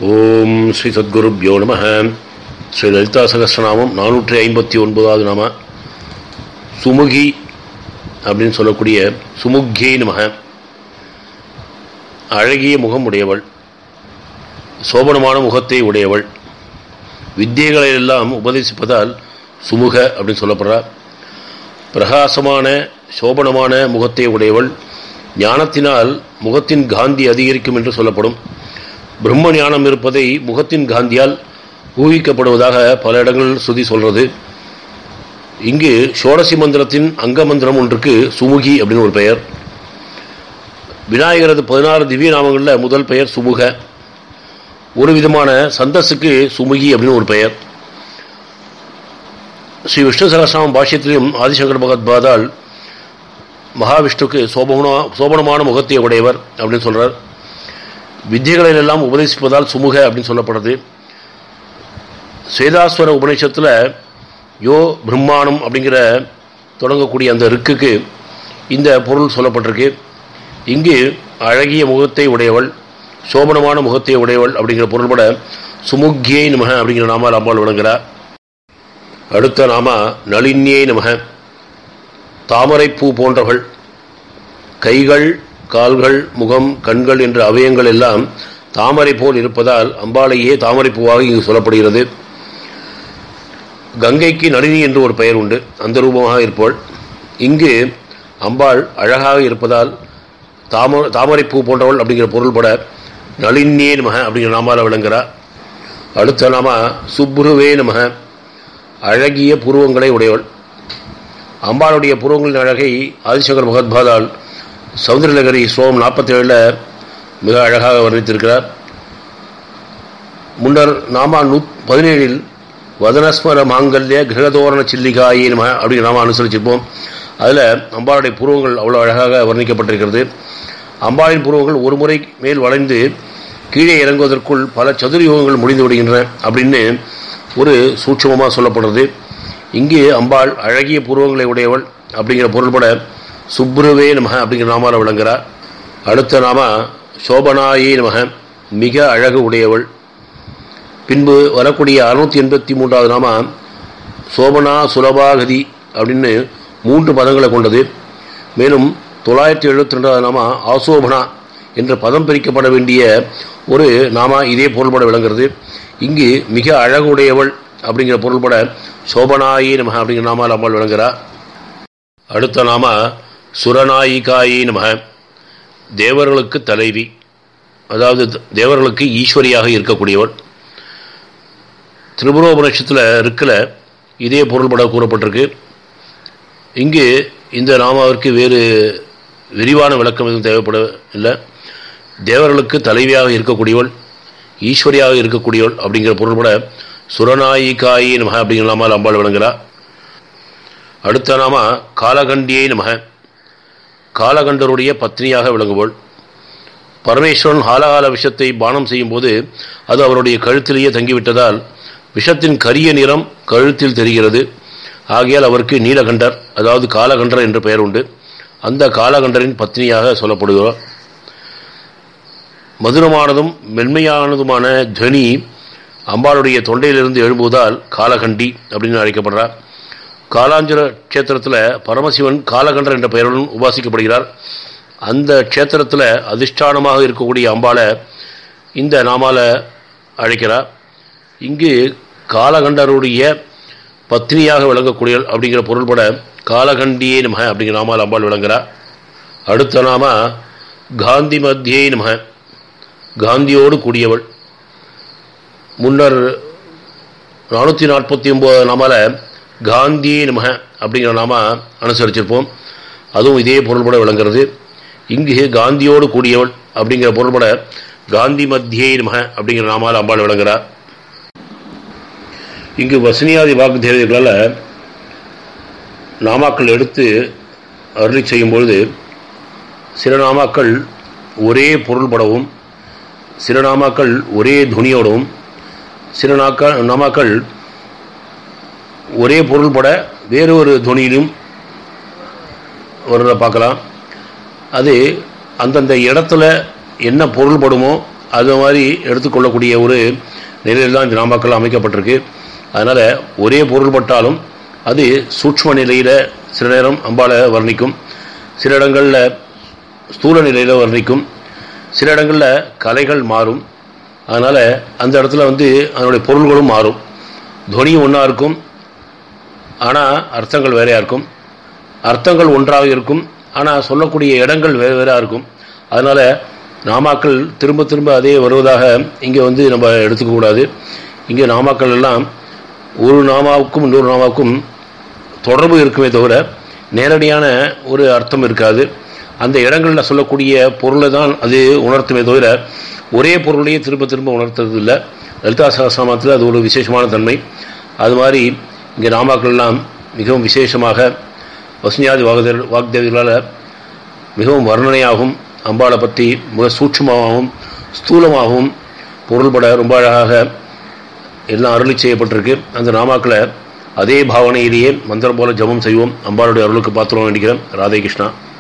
ஓம் ஸ்ரீ சத்குருப்யோ நம ஸ்ரீ லலிதா சகஸ்ரநாமம் நானூற்றி ஐம்பத்தி ஒன்பதாவது நாம சுமுகி அப்படின்னு சொல்லக்கூடிய சுமுக்கியை நம அழகிய முகம் உடையவள் சோபனமான முகத்தை உடையவள் வித்தியைகளை எல்லாம் உபதேசிப்பதால் சுமுக அப்படின்னு சொல்லப்படுறார் பிரகாசமான சோபனமான முகத்தை உடையவள் ஞானத்தினால் முகத்தின் காந்தி அதிகரிக்கும் என்று சொல்லப்படும் பிரம்ம ஞானம் இருப்பதை முகத்தின் காந்தியால் ஊகிக்கப்படுவதாக பல இடங்களில் சுதி சொல்றது இங்கு ஷோடசி மந்திரத்தின் அங்க மந்திரம் ஒன்றுக்கு சுமுகி அப்படின்னு ஒரு பெயர் விநாயகரது பதினாறு திவ்ய நாமங்களில் முதல் பெயர் சுமுக ஒரு விதமான சந்தஸுக்கு சுமுகி அப்படின்னு ஒரு பெயர் ஸ்ரீ விஷ்ணு சகசிரநாம பாஷ்யத்திலும் ஆதிசங்கர் பகவத்பாதால் மகாவிஷ்ணுக்கு சோபன சோபனமான முகத்தை உடையவர் அப்படின்னு சொல்றார் வித்தியகளை எல்லாம் உபதேசிப்பதால் சுமுக அப்படின்னு சொல்லப்படுறது சேதாஸ்வர உபநிஷத்தில் யோ பிரம்மாணம் அப்படிங்கிற தொடங்கக்கூடிய அந்த ரிக்குக்கு இந்த பொருள் சொல்லப்பட்டிருக்கு இங்கு அழகிய முகத்தை உடையவள் சோபனமான முகத்தை உடையவள் அப்படிங்கிற பொருள்பட சுமுக்கியை நமக அப்படிங்கிற நாமால் அம்பாள் விளங்குகிறார் அடுத்த நாம நளின்யை நமக தாமரைப்பூ போன்றவள் கைகள் கால்கள் முகம் கண்கள் என்ற அவயங்கள் எல்லாம் தாமரை போல் இருப்பதால் அம்பாளையே தாமரைப்பூவாக இங்கு சொல்லப்படுகிறது கங்கைக்கு நளினி என்று ஒரு பெயர் உண்டு அந்த ரூபமாக இருப்பவள் இங்கு அம்பாள் அழகாக இருப்பதால் தாம தாமரைப்பூ போன்றவள் அப்படிங்கிற பொருள்பட நளினியே நமக அப்படிங்கிற நாமால விளங்குகிறார் அடுத்த நாம சுப்ருவே நமக அழகிய புருவங்களை உடையவள் அம்பாளுடைய புருவங்களின் அழகை ஆதிசங்கர் பகவத்பாதால் சௌந்தரநகரி ஸ்லோகம் நாற்பத்தி ஏழில் மிக அழகாக வர்ணித்திருக்கிறார் முன்னர் நாமா நூ பதினேழில் வதனஸ்மர மாங்கல்ய கிரகதோரண சில்லிகாயே நம அப்படிங்கிற நாம அனுசரிச்சிருப்போம் அதில் அம்பாளுடைய புருவங்கள் அவ்வளோ அழகாக வர்ணிக்கப்பட்டிருக்கிறது அம்பாளின் புருவங்கள் ஒரு முறை மேல் வளைந்து கீழே இறங்குவதற்குள் பல சதுர்யுகங்கள் முடிந்து விடுகின்றன அப்படின்னு ஒரு சூட்சமமாக சொல்லப்படுறது இங்கு அம்பாள் அழகிய புருவங்களை உடையவள் அப்படிங்கிற பொருள்பட சுப்ருவே நமக அப்படிங்கிற நாமால விளங்குகிறார் அடுத்த நாம சோபனாயே நமக மிக அழகு உடையவள் பின்பு வரக்கூடிய அறுநூத்தி எண்பத்தி மூன்றாவது நாம சோபனா சுலபாகதி அப்படின்னு மூன்று பதங்களை கொண்டது மேலும் தொள்ளாயிரத்தி எழுபத்தி ரெண்டாவது நாம ஆசோபனா என்ற பதம் பிரிக்கப்பட வேண்டிய ஒரு நாம இதே பொருள்பட விளங்குறது இங்கு மிக அழகுடையவள் அப்படிங்கிற பொருள்பட சோபனாயே நமக அப்படிங்கிற நாமால் அம்பாள் விளங்குகிறார் அடுத்த நாம சுரநாயிகாயே நமக தேவர்களுக்கு தலைவி அதாவது தேவர்களுக்கு ஈஸ்வரியாக இருக்கக்கூடியவள் திரிபுரோபனிஷத்தில் இருக்கல இதே பொருள்பட கூறப்பட்டிருக்கு இங்கு இந்த நாமாவிற்கு வேறு விரிவான விளக்கம் எதுவும் தேவைப்பட இல்லை தேவர்களுக்கு தலைவியாக இருக்கக்கூடியவள் ஈஸ்வரியாக இருக்கக்கூடியவள் அப்படிங்கிற பொருள்பட சுரநாயிகாயே நமக அப்படிங்கிற நாமால் அம்பாள் விளங்குகிறார் அடுத்த நாம காலகண்டியை நமக காலகண்டருடைய பத்னியாக விளங்குவோள் பரமேஸ்வரன் ஹாலகால விஷத்தை பானம் செய்யும் போது அது அவருடைய கழுத்திலேயே தங்கிவிட்டதால் விஷத்தின் கரிய நிறம் கழுத்தில் தெரிகிறது ஆகையால் அவருக்கு நீலகண்டர் அதாவது காலகண்டர் என்ற பெயர் உண்டு அந்த காலகண்டரின் பத்னியாக சொல்லப்படுகிறார் மதுரமானதும் மென்மையானதுமான துவனி அம்பாளுடைய தொண்டையிலிருந்து எழும்புவதால் காலகண்டி அப்படின்னு அழைக்கப்படுறார் காலாஞ்சர க்ஷேத்திரத்தில் பரமசிவன் காலகண்டர் என்ற பெயருடன் உபாசிக்கப்படுகிறார் அந்த க்ஷேத்திரத்தில் அதிஷ்டானமாக இருக்கக்கூடிய அம்பாளை இந்த நாமால அழைக்கிறார் இங்கு காலகண்டருடைய பத்னியாக விளங்கக்கூடிய அப்படிங்கிற பொருள்பட காலகண்டியே நமக அப்படிங்கிற நாமால் அம்பாள் விளங்குகிறார் அடுத்த நாம காந்தி மத்தியே நமக காந்தியோடு கூடியவள் முன்னர் நானூற்றி நாற்பத்தி ஒன்பது நாமால காந்தியே நமக அப்படிங்கிற நாம அனுசரிச்சிருப்போம் அதுவும் இதே பொருள்பட விளங்குறது இங்கு காந்தியோடு கூடியவள் அப்படிங்கிற பொருள்பட காந்தி மத்தியே நமக அப்படிங்கிற நாமால் அம்பாள் விளங்குகிறார் இங்கு வசனியாதி வாக்கு தேவதைகளால் நாமாக்கள் எடுத்து அருளி செய்யும் பொழுது சில நாமாக்கள் ஒரே பொருள்படவும் சில நாமாக்கள் ஒரே துணியோடவும் சில நாக்கள் நாமாக்கள் ஒரே பொருள்பட வேறு ஒரு துணியிலும் வர்றதை பார்க்கலாம் அது அந்தந்த இடத்துல என்ன பொருள்படுமோ அது மாதிரி எடுத்துக்கொள்ளக்கூடிய ஒரு நிலையில் தான் இந்த நாமாக்கள் அமைக்கப்பட்டிருக்கு அதனால் ஒரே பொருள்பட்டாலும் அது சூட்ச்ம நிலையில் சில நேரம் அம்பாளை வர்ணிக்கும் சில இடங்களில் ஸ்தூல நிலையில் வர்ணிக்கும் சில இடங்களில் கலைகள் மாறும் அதனால் அந்த இடத்துல வந்து அதனுடைய பொருள்களும் மாறும் துவனியும் ஒன்றா இருக்கும் ஆனால் அர்த்தங்கள் வேறையாக இருக்கும் அர்த்தங்கள் ஒன்றாக இருக்கும் ஆனால் சொல்லக்கூடிய இடங்கள் வேறு வேறாக இருக்கும் அதனால் நாமாக்கள் திரும்ப திரும்ப அதே வருவதாக இங்கே வந்து நம்ம எடுத்துக்கக்கூடாது இங்கே நாமாக்கள் எல்லாம் ஒரு நாமாவுக்கும் இன்னொரு நாமாவுக்கும் தொடர்பு இருக்குமே தவிர நேரடியான ஒரு அர்த்தம் இருக்காது அந்த இடங்களில் சொல்லக்கூடிய பொருளை தான் அது உணர்த்துமே தவிர ஒரே பொருளையே திரும்ப திரும்ப உணர்த்துறது இல்லை லலிதா சகசிரநாமத்தில் அது ஒரு விசேஷமான தன்மை அது மாதிரி இங்கே நாமாக்கள்லாம் மிகவும் விசேஷமாக வசனியாதி வாக்தேவ வாக்தேவிகளால் மிகவும் வர்ணனையாகவும் அம்பாளை பற்றி மிக சூட்சமாகவும் ஸ்தூலமாகவும் பொருள்பட ரொம்ப அழகாக எல்லாம் அருளி செய்யப்பட்டிருக்கு அந்த நாமாக்களை அதே பாவனையிலேயே மந்திரம் போல ஜபம் செய்வோம் அம்பாளுடைய அருளுக்கு பாத்திரம் வேண்டிக்கிறேன் ராதே கிருஷ்ணா